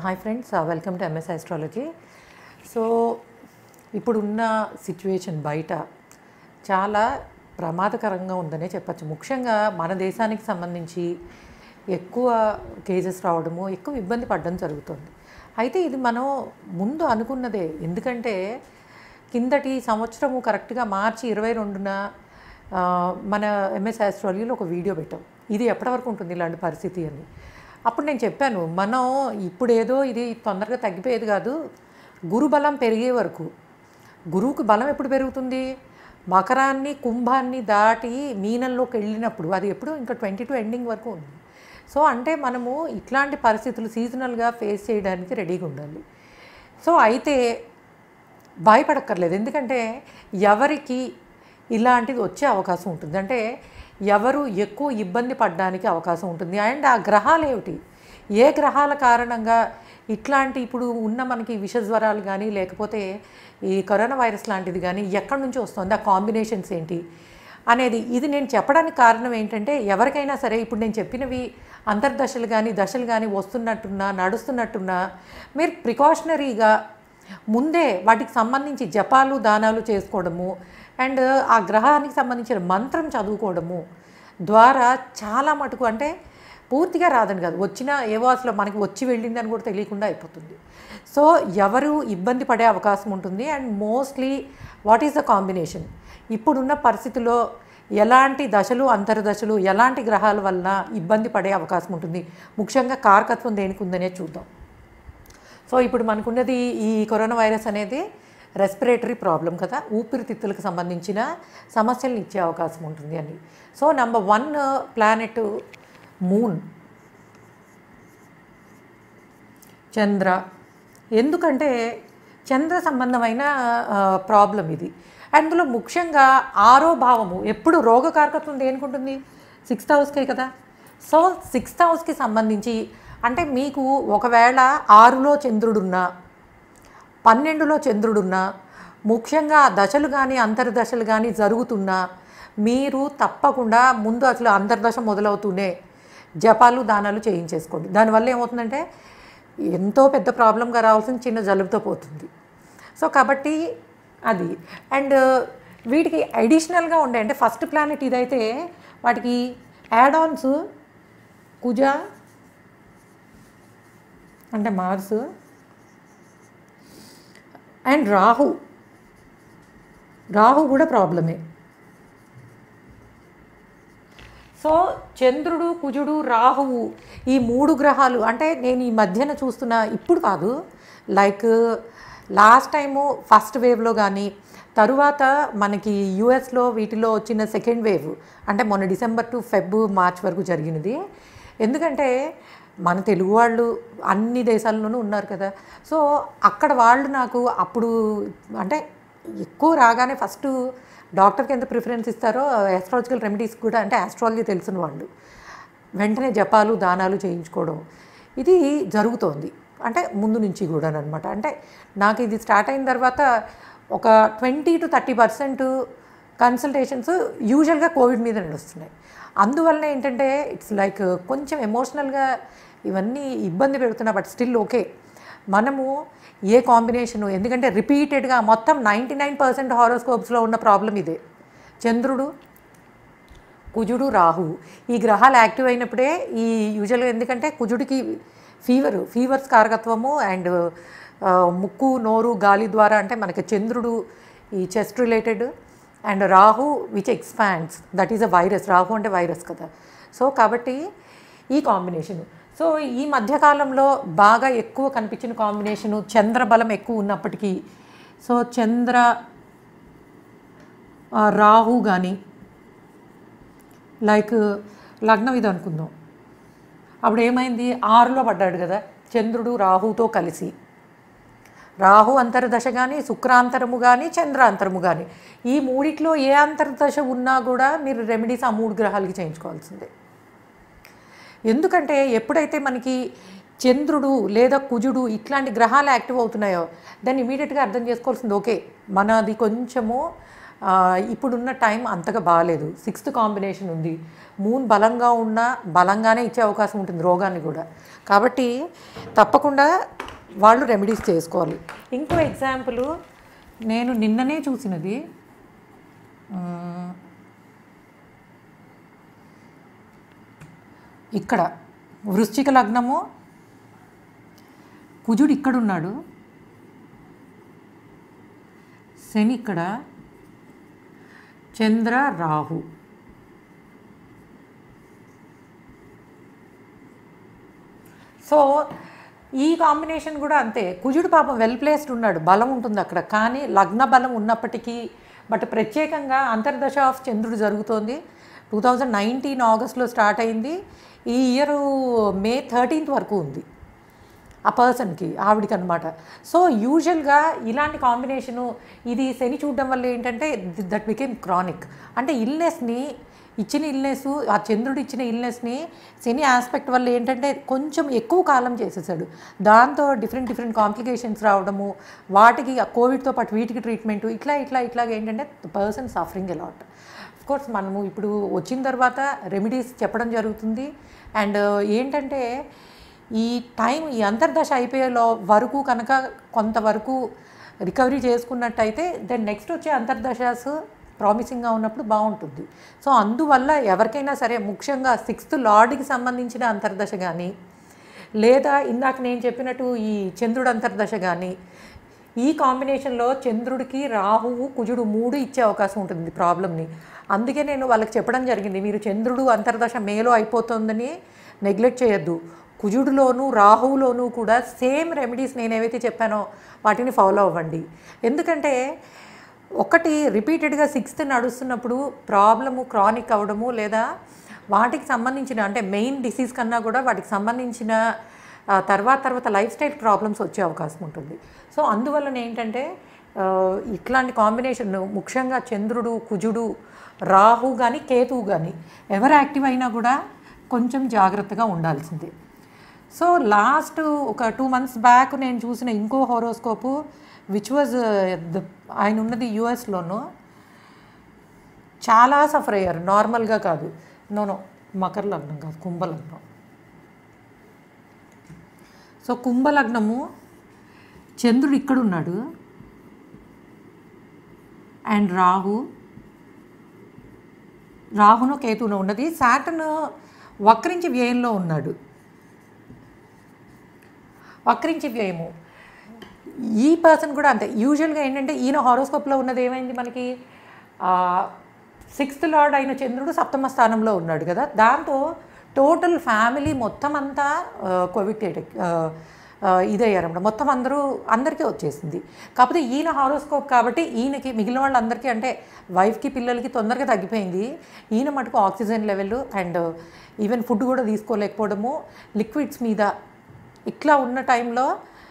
hi friends welcome to MS astrology so ఇప్పుడున్న situation బయట చాలా ప్రమాదకరంగా ఉందనే చెప్పచ్చు ముఖ్యంగా మన దేశానికి సంబంధించి ఎక్కువ కేసెస్ రావడము ఎక్కువ ఇబ్బంది పడడం జరుగుతుంది అయితే ఇది మనం ముందు అనుకున్నదే ఎందుకంటే కిందటి సంవత్సరము కరెక్ట్గా మార్చి ఇరవై రెండున ఆ, మన ఎంఎస్ ఆస్ట్రాలజీలో ఒక వీడియో పెట్టాం ఇది ఎప్పటి వరకు ఉంటుంది ఇలాంటి పరిస్థితి అని అప్పుడు నేను చెప్పాను మనం ఇప్పుడు ఏదో ఇది తొందరగా తగ్గిపోయేది కాదు గురుబలం పెరిగే వరకు గురువుకి బలం ఎప్పుడు పెరుగుతుంది మకరాన్ని కుంభాన్ని దాటి మీనంలోకి వెళ్ళినప్పుడు అది ఎప్పుడు ఇంకా ట్వంటీ టూ ఎండింగ్ వరకు ఉంది సో అంటే మనము ఇట్లాంటి పరిస్థితులు సీజనల్గా ఫేస్ చేయడానికి రెడీగా ఉండాలి సో అయితే భయపడక్కర్లేదు ఎందుకంటే ఎవరికి ఇలాంటిది వచ్చే అవకాశం ఉంటుంది అంటే ఎవరు ఎక్కువ ఇబ్బంది పడడానికి అవకాశం ఉంటుంది అండ్ ఆ గ్రహాలు ఏమిటి ఏ గ్రహాల కారణంగా ఇట్లాంటి ఇప్పుడు ఉన్న మనకి విష జ్వరాలు కానీ లేకపోతే ఈ కరోనా వైరస్ లాంటిది కానీ ఎక్కడి నుంచి వస్తుంది ఆ కాంబినేషన్స్ ఏంటి అనేది ఇది నేను చెప్పడానికి కారణం ఏంటంటే ఎవరికైనా సరే ఇప్పుడు నేను చెప్పినవి అంతర్దశలు కానీ దశలు కానీ వస్తున్నట్టున్నా నడుస్తున్నట్టున్నా మీరు ప్రికాషనరీగా ముందే వాటికి సంబంధించి జపాలు దానాలు చేసుకోవడము అండ్ ఆ గ్రహానికి సంబంధించిన మంత్రం చదువుకోవడము ద్వారా చాలా మటుకు అంటే పూర్తిగా రాదని కాదు వచ్చిన ఏవో అసలు మనకి వచ్చి వెళ్ళిందని కూడా తెలియకుండా అయిపోతుంది సో ఎవరు ఇబ్బంది పడే అవకాశం ఉంటుంది and mostly what is the combination ఇప్పుడున్న పరిస్థితిలో ఎలాంటి దశలు అంతర్దశలు ఎలాంటి గ్రహాల వలన ఇబ్బంది పడే అవకాశం ఉంటుంది ముఖ్యంగా కారకత్వం దేనికి ఉందనే చూద్దాం సో ఇప్పుడు మనకున్నది ఈ కరోనా వైరస్ అనేది రెస్పిరేటరీ ప్రాబ్లం కదా ఊపిరితిత్తులకు సంబంధించిన సమస్యలను ఇచ్చే అవకాశం ఉంటుంది అని so number one planet moon Chandra ఎందుకంటే చంద్ర సంబంధమైన ప్రాబ్లం ఇది అందులో ముఖ్యంగా ఆరో భావము ఎప్పుడు రోగకారకత్వం దేనికుంటుంది సిక్స్త్ హౌస్కే కదా సో సిక్స్త్ హౌస్కి సంబంధించి అంటే మీకు ఒకవేళ ఆరులో చంద్రుడున్నా పన్నెండులో చంద్రుడున్నా ముఖ్యంగా దశలు కానీ అంతర్దశలు కానీ జరుగుతున్నా మీరు తప్పకుండా ముందు అసలు అంతర్దశ మొదలవుతూనే జపాలు దానాలు చేయించేసుకోండి దానివల్ల ఏమవుతుందంటే ఎంతో పెద్ద ప్రాబ్లంగా రావాల్సిన చిన్న జలుబుతో పోతుంది సో కాబట్టి అది అండ్ వీటికి అడిషనల్గా ఉండే అంటే ఫస్ట్ ప్లానెట్ ఇదైతే వాటికి యాడ్ ఆన్స్ కుజ అంటే మార్స్ అండ్ రాహు రాహు కూడా ప్రాబ్లమే సో చంద్రుడు కుజుడు రాహువు ఈ మూడు గ్రహాలు అంటే నేను ఈ మధ్యన చూస్తున్న ఇప్పుడు కాదు లైక్ లాస్ట్ టైము ఫస్ట్ వేవ్లో కానీ తరువాత మనకి యుఎస్లో వీటిలో వచ్చిన సెకండ్ వేవ్ అంటే మొన్న డిసెంబర్ టు ఫెబ్ మార్చ్ వరకు జరిగినది ఎందుకంటే మన తెలుగు వాళ్ళు అన్ని దేశాల్లోనూ ఉన్నారు కదా సో అక్కడ వాళ్ళు నాకు అప్పుడు అంటే ఎక్కువ రాగానే ఫస్ట్ డాక్టర్కి ఎంత ప్రిఫరెన్స్ ఇస్తారో ఆస్ట్రాలజికల్ రెమెడీస్ కూడా అంటే ఆస్ట్రాలజీ తెలిసిన వాళ్ళు వెంటనే జపాలు దానాలు చేయించుకోవడం ఇది జరుగుతోంది అంటే ముందు నుంచి కూడా అనమాట అంటే నాకు ఇది స్టార్ట్ అయిన తర్వాత ఒక twenty to thirty percent consultations యూజువల్గా కోవిడ్ మీద నడుస్తున్నాయి అందువల్ల ఏంటంటే ఇట్స్ లైక్ కొంచెం ఎమోషనల్గా ఇవన్నీ ఇబ్బంది పెడుతున్నా బట్ స్టిల్ ఓకే మనము ఏ కాంబినేషను ఎందుకంటే రిపీటెడ్గా మొత్తం నైంటీ నైన్ పర్సెంట్ హారోస్కోప్స్లో ఉన్న ప్రాబ్లం ఇదే చంద్రుడు కుజుడు రాహు ఈ గ్రహాలు యాక్టివ్ అయినప్పుడే ఈ యూజువల్గా ఎందుకంటే కుజుడికి ఫీవర్ ఫీవర్స్ కారకత్వము అండ్ ముక్కు నోరు గాలి ద్వారా అంటే మనకి చంద్రుడు ఈ chest related and Rahu which expands that is a virus Rahu అంటే వైరస్ కదా సో కాబట్టి ఈ కాంబినేషన్ సో ఈ మధ్యకాలంలో బాగా ఎక్కువ కనిపించిన కాంబినేషను చంద్రబలం ఎక్కువ ఉన్నప్పటికీ సో చంద్ర ఆ, రాహు కానీ లైక్ లగ్నం ఇది అనుకుందాం అప్పుడు ఏమైంది ఆరులో పడ్డాడు కదా చంద్రుడు రాహుతో కలిసి రాహు అంతర్దశ కానీ శుక్రాంతరము కానీ చంద్రాంతరము కానీ ఈ మూడిట్లో ఏ అంతర్దశ ఉన్నా కూడా మీరు రెమెడీస్ ఆ మూడు గ్రహాలకి చేయించుకోవాల్సిందే ఎందుకంటే ఎప్పుడైతే మనకి చంద్రుడు లేదా కుజుడు ఇట్లాంటి గ్రహాలు యాక్టివ్ అవుతున్నాయో దాన్ని ఇమీడియట్గా అర్థం చేసుకోవాల్సింది ఓకే మనది కొంచెము ఆ, ఇప్పుడున్న టైం అంతగా బాగాలేదు సిక్స్త్ కాంబినేషన్ ఉంది మూన్ బలంగా ఉన్నా బలంగానే ఇచ్చే అవకాశం ఉంటుంది రోగాన్ని కూడా కాబట్టి తప్పకుండా వాళ్ళు రెమెడీస్ చేసుకోవాలి ఇంకో ఎగ్జాంపుల్ నేను నిన్ననే చూసినది మ్, ఇక్కడ వృశ్చిక లగ్నము కుజుడు ఇక్కడ ఉన్నాడు శని ఇక్కడ చంద్ర రాహు సో ఈ కాంబినేషన్ కూడా అంతే కుజుడు పాపం వెల్ ప్లేస్డ్ ఉన్నాడు బలం ఉంటుంది అక్కడ కానీ లగ్న బలం ఉన్నప్పటికీ బట్ ప్రత్యేకంగా అంతర్దశ ఆఫ్ చంద్రుడు జరుగుతోంది టూ థౌజండ్ నైన్టీన్ ఆగస్ట్లో స్టార్ట్ అయింది ఈ ఇయర్ మే థర్టీన్త్ వరకు ఉంది ఆ పర్సన్కి ఆవిడికి అనమాట సో యూజువల్గా ఇలాంటి కాంబినేషను ఇది శని చూడడం వల్ల ఏంటంటే దట్ బికేమ్ క్రానిక్ అంటే ఇల్నెస్ని ఇచ్చిన ఇల్నెస్ ఆ చంద్రుడు ఇచ్చిన ఇల్నెస్ని శని ఆస్పెక్ట్ వల్ల ఏంటంటే కొంచెం ఎక్కువ కాలం చేసేసాడు దాంతో డిఫరెంట్ డిఫరెంట్ కాంప్లికేషన్స్ రావడము వాటికి ఆ కోవిడ్తో పాటు వీటికి ట్రీట్మెంట్ ఇట్లా ఇట్లా ఇట్లాగ ఏంటంటే పర్సన్ సఫరింగ్ అలాట్ కోర్స్ మనము ఇప్పుడు వచ్చిన తర్వాత రెమెడీస్ చెప్పడం జరుగుతుంది అండ్ ఏంటంటే ఈ టైం ఈ అంతర్దశ అయిపోయేలో వరకు కనుక కొంతవరకు రికవరీ చేసుకున్నట్టయితే దెన్ నెక్స్ట్ వచ్చే అంతర్దశాస్ ప్రామిసింగ్గా ఉన్నప్పుడు బాగుంటుంది సో అందువల్ల ఎవరికైనా సరే ముఖ్యంగా సిక్స్త్ లార్డ్కి సంబంధించిన అంతర్దశ కానీ లేదా ఇందాక నేను చెప్పినట్టు ఈ చంద్రుడు అంతర్దశ కానీ ఈ కాంబినేషన్లో చంద్రుడికి రాహువు కుజుడు మూడు ఇచ్చే అవకాశం ఉంటుంది ప్రాబ్లమ్ని అందుకే నేను వాళ్ళకి చెప్పడం జరిగింది మీరు చంద్రుడు అంతర్దశ మేలో అయిపోతుందని నెగ్లెక్ట్ చేయొద్దు కుజుడులోను రాహువులోనూ కూడా సేమ్ రెమెడీస్ నేను ఏవైతే చెప్పానో వాటిని ఫాలో అవ్వండి ఎందుకంటే ఒకటి రిపీటెడ్గా సిక్స్త్ నడుస్తున్నప్పుడు ప్రాబ్లము క్రానిక్ అవ్వడము లేదా వాటికి సంబంధించిన అంటే మెయిన్ డిసీజ్ కన్నా కూడా వాటికి సంబంధించిన ఆ, తర్వాత తర్వాత లైఫ్ స్టైల్ ప్రాబ్లమ్స్ వచ్చే అవకాశం ఉంటుంది సో అందువలన ఏంటంటే ఆ, ఇట్లాంటి కాంబినేషన్ ముఖ్యంగా చంద్రుడు కుజుడు రాహు కానీ కేతువు కానీ ఎవరు యాక్టివ్ అయినా కూడా కొంచెం జాగ్రత్తగా ఉండాల్సిందే సో లాస్ట్ ఒక టూ మంత్స్ బ్యాక్ నేను చూసిన ఇంకో హోరోస్కోపు విచ్ వాజ్ ఆయన ఉన్నది యుఎస్లోను చాలా సఫర్ అయ్యారు నార్మల్గా కాదు నోనో మకర లగ్నం కాదు కుంభలగ్నం సో కుంభలగ్నము చంద్రుడు ఇక్కడ ఉన్నాడు అండ్ రాహు రాహును కేతువును ఉన్నది సాటన్ వక్రించి వ్యయంలో ఉన్నాడు వక్రించి వ్యయము ఈ పర్సన్ కూడా అంతే యూజువల్గా ఏంటంటే ఈయన హారోస్కోప్లో ఉన్నది ఏమైంది మనకి సిక్స్త్ లార్డ్ అయిన చంద్రుడు సప్తమ స్థానంలో ఉన్నాడు కదా దాంతో టోటల్ ఫ్యామిలీ మొత్తం అంతా కోవిడ్ ఇదయ్యారన్నమాట మొత్తం అందరూ అందరికీ వచ్చేసింది కాకపోతే ఈయన హారోస్కోప్ కాబట్టి ఈయనకి మిగిలిన వాళ్ళందరికీ అంటే వైఫ్కి పిల్లలకి తొందరగా తగ్గిపోయింది ఈయన మటుకు oxygen level and even food కూడా తీసుకోలేకపోవడము లిక్విడ్స్ మీద ఇట్లా ఉన్న టైంలో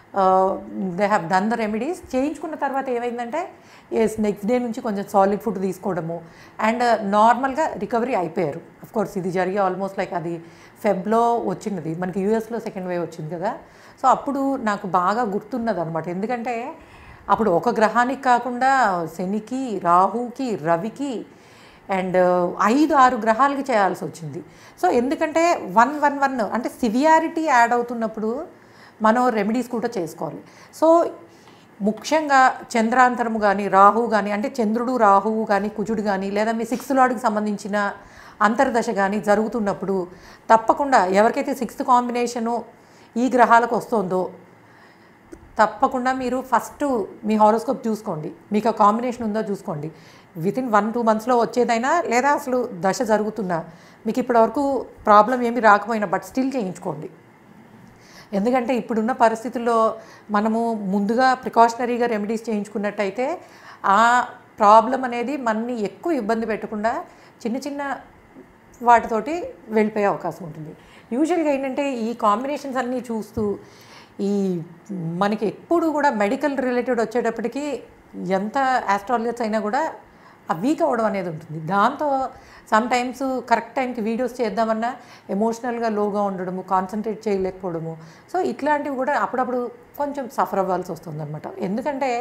they have done the remedies చేయించుకున్న తర్వాత ఏమైందంటే ఎస్ నెక్స్ట్ డే నుంచి కొంచెం సాలిడ్ ఫుడ్ తీసుకోవడము అండ్ నార్మల్గా రికవరీ అయిపోయారు అఫ్ కోర్స్ ఇది జరిగి ఆల్మోస్ట్ లైక్ అది ఫెబ్లో వచ్చినది మనకి యూఎస్లో సెకండ్ వేవ్ వచ్చింది కదా సో అప్పుడు నాకు బాగా గుర్తున్నది అనమాట ఎందుకంటే అప్పుడు ఒక గ్రహానికి కాకుండా శనికి రాహుకి రవికి అండ్ ఐదు ఆరు గ్రహాలకి చేయాల్సి వచ్చింది సో ఎందుకంటే వన్ వన్ వన్ అంటే సివియారిటీ యాడ్ అవుతున్నప్పుడు మనం రెమెడీస్ కూడా చేసుకోవాలి సో ముఖ్యంగా చంద్రాంతరము కానీ రాహు కానీ అంటే చంద్రుడు రాహువు కానీ కుజుడు కానీ లేదా మీ సిక్స్త్ లార్డ్కి సంబంధించిన అంతర్దశ కానీ జరుగుతున్నప్పుడు తప్పకుండా ఎవరికైతే సిక్స్త్ కాంబినేషను ఈ గ్రహాలకు వస్తుందో తప్పకుండా మీరు ఫస్ట్ మీ హారోస్కోప్ చూసుకోండి మీకు ఆ కాంబినేషన్ ఉందో చూసుకోండి విత్ ఇన్ వన్ టూ మంత్స్లో వచ్చేదైనా లేదా అసలు దశ జరుగుతున్నా మీకు ఇప్పటివరకు ప్రాబ్లం ఏమి రాకపోయినా బట్ స్టిల్ చేయించుకోండి ఎందుకంటే ఇప్పుడున్న పరిస్థితుల్లో మనము ముందుగా ప్రికాషనరీగా రెమెడీస్ చేయించుకున్నట్టయితే ఆ ప్రాబ్లం అనేది మనని ఎక్కువ ఇబ్బంది పెట్టకుండా చిన్న చిన్న వాటితోటి వెళ్ళిపోయే అవకాశం ఉంటుంది యూజువల్గా ఏంటంటే ఈ కాంబినేషన్స్ అన్నీ చూస్తూ ఈ మనకి ఎప్పుడు కూడా మెడికల్ రిలేటెడ్ వచ్చేటప్పటికి ఎంత ఆస్ట్రాలజర్స్ అయినా కూడా ఆ వీక్ అవ్వడం అనేది ఉంటుంది దాంతో సమ్ టైమ్స్ కరెక్ట్ టైంకి వీడియోస్ చేద్దామన్నా ఎమోషనల్గా లోగా ఉండడము కాన్సన్ట్రేట్ చేయలేకపోవడము సో ఇట్లాంటివి కూడా అప్పుడప్పుడు కొంచెం సఫర్ అవ్వాల్సి వస్తుంది అనమాట ఎందుకంటే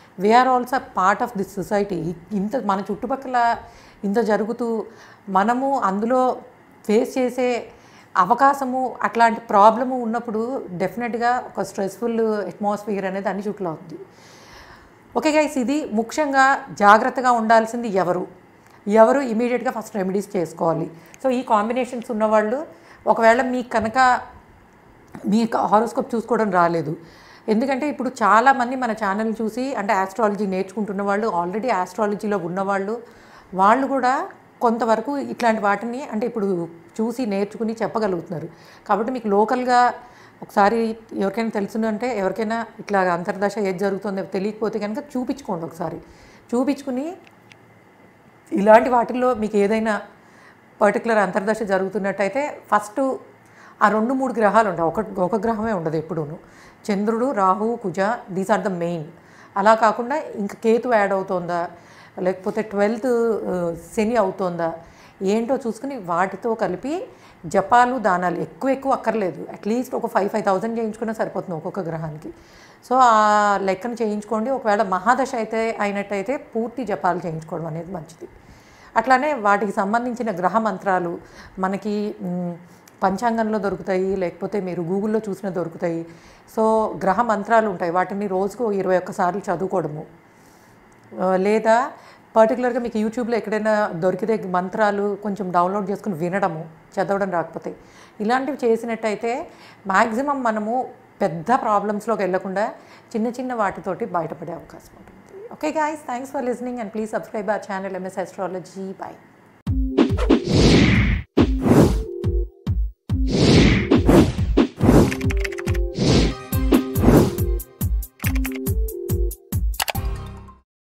we are also part of this society ఇంత మన చుట్టుపక్కల ఇంత జరుగుతూ మనము అందులో ఫేస్ చేసే అవకాశము అట్లాంటి ప్రాబ్లము ఉన్నప్పుడు డెఫినెట్గా ఒక స్ట్రెస్ఫుల్ అట్మాస్ఫియర్ అనేది అన్ని చుట్టూ ఉంది ఓకే గైస్ ఇది ముఖ్యంగా జాగ్రత్తగా ఉండాల్సింది ఎవరు ఎవరు ఇమీడియట్గా ఫస్ట్ రెమెడీస్ చేసుకోవాలి సో ఈ కాంబినేషన్స్ ఉన్నవాళ్ళు ఒకవేళ మీకు కనుక మీ హారోస్కోప్ చూసుకోవడం రాలేదు ఎందుకంటే ఇప్పుడు చాలామంది మన ఛానల్ చూసి అంటే ఆస్ట్రాలజీ నేర్చుకుంటున్న వాళ్ళు ఆల్రెడీ ఆస్ట్రాలజీలో ఉన్నవాళ్ళు వాళ్ళు కూడా కొంతవరకు ఇట్లాంటి వాటిని అంటే ఇప్పుడు చూసి నేర్చుకుని చెప్పగలుగుతున్నారు కాబట్టి మీకు లోకల్గా ఒకసారి ఎవరికైనా తెలుసునంటే ఎవరికైనా ఇట్లా అంతర్దశ ఏది జరుగుతుందో తెలియకపోతే కనుక చూపించుకోండి ఒకసారి చూపించుకుని ఇలాంటి వాటిల్లో మీకు ఏదైనా పర్టికులర్ అంతర్దశ జరుగుతున్నట్టయితే ఫస్ట్ ఆ రెండు మూడు గ్రహాలు ఉంటాయి ఒక ఒక గ్రహమే ఉండదు ఎప్పుడూను చంద్రుడు రాహు కుజ దీస్ ఆర్ ద మెయిన్ అలా కాకుండా ఇంకా కేతు యాడ్ అవుతోందా లేకపోతే ట్వెల్త్ శని అవుతోందా ఏంటో చూసుకుని వాటితో కలిపి జపాలు దానాలు ఎక్కువ ఎక్కువ అక్కర్లేదు అట్లీస్ట్ ఒక ఫైవ్ ఫైవ్ థౌజండ్ చేయించుకున్నా సరిపోతుంది ఒక్కొక్క గ్రహానికి సో ఆ లెక్కను చేయించుకోండి ఒకవేళ మహాదశ అయితే అయినట్టయితే పూర్తి జపాలు చేయించుకోవడం అనేది మంచిది అట్లానే వాటికి సంబంధించిన గ్రహ మంత్రాలు మనకి మ్, పంచాంగంలో దొరుకుతాయి లేకపోతే మీరు గూగుల్లో చూసిన దొరుకుతాయి సో గ్రహ మంత్రాలు ఉంటాయి వాటిని రోజుకు ఇరవై ఒక్కసార్లు చదువుకోవడము ఆ, లేదా పర్టికులర్గా మీకు యూట్యూబ్లో ఎక్కడైనా దొరికితే మంత్రాలు కొంచెం డౌన్లోడ్ చేసుకుని వినడము చదవడం రాకపోతే ఇలాంటివి చేసినట్టయితే మ్యాక్సిమం మనము పెద్ద ప్రాబ్లమ్స్లోకి వెళ్ళకుండా చిన్న చిన్న వాటితోటి బయటపడే అవకాశం ఉంటుంది okay guys thanks for listening and please subscribe our channel MS astrology by